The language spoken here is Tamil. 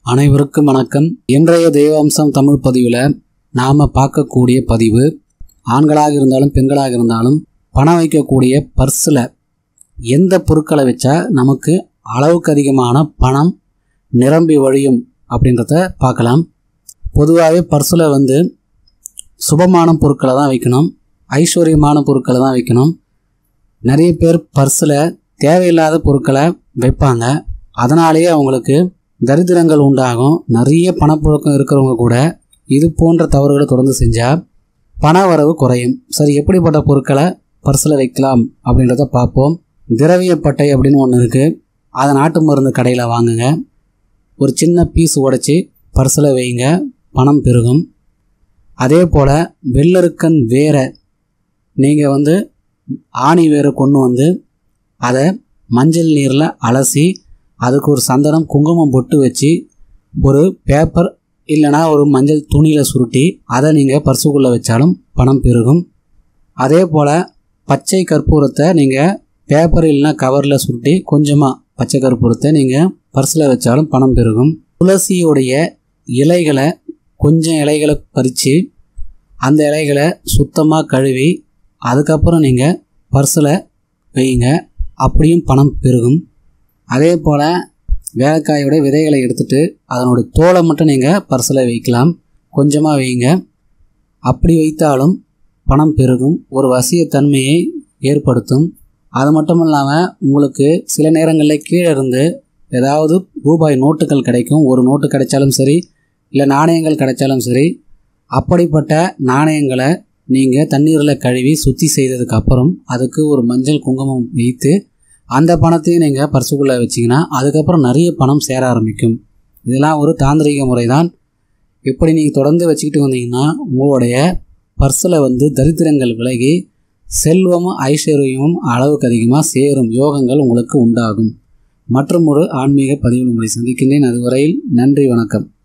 அனைவருக்கும் வணக்கம் இன்றைய தெய்வாம்சம் தமிழ் பதிவில் நாம் பார்க்கக்கூடிய பதிவு ஆண்களாக இருந்தாலும் பெண்களாக இருந்தாலும் பணம் வைக்கக்கூடிய பர்ஸில் எந்த பொருட்களை வச்சா நமக்கு அளவுக்கு அதிகமான பணம் நிரம்பி வழியும் அப்படின்றத பார்க்கலாம் பொதுவாகவே பர்ஸில் வந்து சுபமான பொருட்களை தான் வைக்கணும் ஐஸ்வர்யமான பொருட்களை தான் வைக்கணும் நிறைய பேர் பர்ஸில் தேவையில்லாத பொருட்களை வைப்பாங்க அதனாலேயே அவங்களுக்கு தரித்திரங்கள் உண்டாகும் நிறைய பணப்புழக்கம் இருக்கிறவங்க கூட இது போன்ற தவறுகளை தொடர்ந்து செஞ்சால் பண வரவு குறையும் சரி எப்படிப்பட்ட பொருட்களை பர்ஸில் வைக்கலாம் அப்படின்றத பார்ப்போம் திரவியப்பட்டை அப்படின்னு ஒன்று இருக்குது அதை நாட்டு மருந்து கடையில் வாங்குங்க ஒரு சின்ன பீஸ் உடைச்சி பர்ஸில் வைங்க பணம் பெருகும் அதே போல் வெள்ளருக்கன் வேரை நீங்கள் வந்து ஆணி வேரை கொண்டு வந்து அதை மஞ்சள் நீரில் அலசி அதுக்கு ஒரு சந்தனம் குங்குமம் பொட்டு வச்சு ஒரு பேப்பர் இல்லைனா ஒரு மஞ்சள் துணியில் சுருட்டி அதை நீங்கள் பர்சுக்குள்ளே வச்சாலும் பணம் பெருகும் அதே போல் பச்சை கற்பூரத்தை நீங்கள் பேப்பர் இல்லைனா கவரில் சுருட்டி கொஞ்சமாக பச்சை கற்பூரத்தை நீங்கள் பர்ஸில் வச்சாலும் பணம் பெருகும் துளசியுடைய இலைகளை கொஞ்சம் இலைகளை பறித்து அந்த இலைகளை சுத்தமாக கழுவி அதுக்கப்புறம் நீங்கள் பர்ஸில் வையுங்க அப்படியும் பணம் பெருகும் அதே போல் வேலைக்காயோட விதைகளை எடுத்துட்டு அதனுடைய தோலை மட்டும் நீங்கள் பர்ஸில் வைக்கலாம் கொஞ்சமாக வைங்க அப்படி வைத்தாலும் பணம் பெருகும் ஒரு வசியத்தன்மையை ஏற்படுத்தும் அது மட்டும் இல்லாமல் உங்களுக்கு சில நேரங்களில் கீழே இருந்து ஏதாவது ரூபாய் நோட்டுகள் கிடைக்கும் ஒரு நோட்டு கிடைச்சாலும் சரி இல்லை நாணயங்கள் கிடைச்சாலும் சரி அப்படிப்பட்ட நாணயங்களை நீங்கள் தண்ணீரில் கழுவி சுத்தி செய்ததுக்கு அப்புறம் அதுக்கு ஒரு மஞ்சள் குங்குமம் வைத்து அந்த பணத்தையும் நீங்கள் பர்சுக்குள்ளே வச்சிங்கன்னா அதுக்கப்புறம் நிறைய பணம் சேர ஆரம்பிக்கும் இதெல்லாம் ஒரு தாந்திரிக முறை தான் இப்படி நீங்கள் தொடர்ந்து வச்சுக்கிட்டு வந்தீங்கன்னா உங்களுடைய பர்ஸில் வந்து தரித்திரங்கள் விலகி செல்வமும் ஐஸ்வர்யமும் அளவுக்கு அதிகமாக சேரும் யோகங்கள் உங்களுக்கு உண்டாகும் மற்றும் ஒரு ஆன்மீக பதிவில் உங்களை சந்திக்கின்றேன் அதுவரையில் நன்றி வணக்கம்